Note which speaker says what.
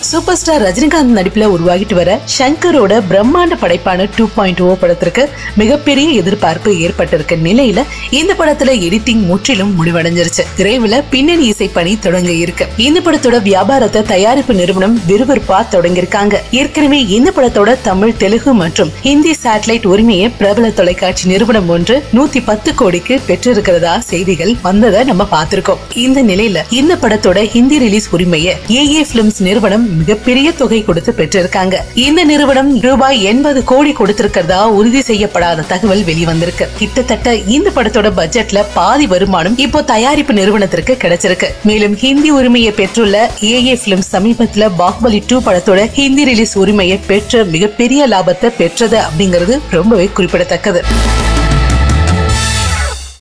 Speaker 1: super star Rajinikanth நடிப்புல உருவாகிட்டு வர சங்கரோட பிரம்மாண்ட படைப்பான டூ பாயிண்ட் ஓ படத்திற்கு மிகப்பெரிய எதிர்பார்ப்பு ஏற்பட்டிருக்க நிலையில இந்த படத்துல எடிட்டிங் முற்றிலும் முடிவடைஞ்சிருச்சு விரைவில் பின்னணி இசை பணி தொடங்க இருக்கு இந்த படத்தோட வியாபாரத்தை தயாரிப்பு நிறுவனம் விறுவிறுப்பா தொடங்கியிருக்காங்க ஏற்கனவே இந்த படத்தோட தமிழ் தெலுங்கு மற்றும் ஹிந்தி சேட்டலைட் உரிமையை பிரபல தொலைக்காட்சி நிறுவனம் ஒன்று நூத்தி பத்து கோடிக்கு பெற்றிருக்கிறதா செய்திகள் வந்ததை நம்ம பார்த்திருக்கோம் இந்த நிலையில இந்த படத்தோட ஹிந்தி ரிலீஸ் உரிமையை ஏஏ பிலிம்ஸ் நிறுவனம் மிகப்பெரிய தொகை கொடுத்து பெற்றிருக்காங்க இந்த நிறுவனம் ரூபாய் எண்பது கோடி கொடுத்திருக்கிறதா உறுதி செய்யப்படாத தகவல் வெளிவந்திருக்கு கிட்டத்தட்ட இந்த படத்தோட பட்ஜெட்ல பாதி வருமானம் இப்போ தயாரிப்பு நிறுவனத்திற்கு கிடைச்சிருக்கு மேலும் ஹிந்தி உரிமையை பெற்றுள்ள ஏஏ பிலிம்ஸ் சமீபத்துல பாகுபலி டூ படத்தோட ஹிந்தி ரிலீஸ் உரிமையை பெற்ற மிகப்பெரிய லாபத்தை பெற்றது அப்படிங்கிறது ரொம்பவே குறிப்பிடத்தக்கது